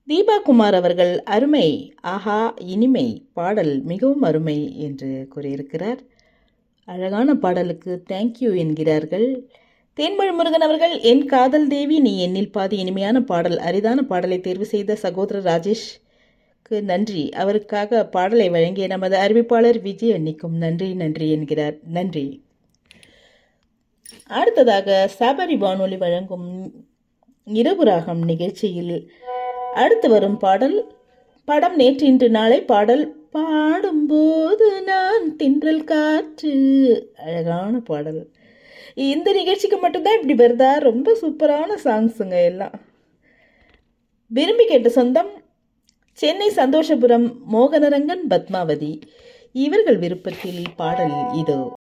தீபா குமார் அவர்கள் அருமை ஆஹா இனிமை பாடல் மிகவும் அருமை என்று கூறியிருக்கிறார் அழகான பாடலுக்கு தேங்க்யூ என்கிறார்கள் தேன்மொழி முருகன் அவர்கள் என் காதல் தேவி நீ என்னில் பாதி இனிமையான பாடல் அரிதான பாடலை தேர்வு செய்த சகோதரர் ராஜேஷ்க்கு நன்றி அவருக்காக பாடலை வழங்கிய நமது அறிவிப்பாளர் விஜய் அன்னிக்கும் நன்றி நன்றி என்கிறார் நன்றி அடுத்ததாக சபரி வானொலி வழங்கும் இரவு ராகம் நிகழ்ச்சியில் அடுத்து வரும் பாடல் படம் நேற்று இன்று நாளை பாடல் பாடும்போது நான் தின்றல் காற்று அழகான பாடல் இந்த நிகழ்ச்சிக்கு மட்டும்தான் இப்படி வருதா ரொம்ப சூப்பரான சாங்ஸுங்க எல்லாம் விரும்பி கேட்ட சொந்தம் சென்னை சந்தோஷபுரம் மோகனரங்கன் பத்மாவதி இவர்கள் விருப்பத்தில் பாடல் இதோ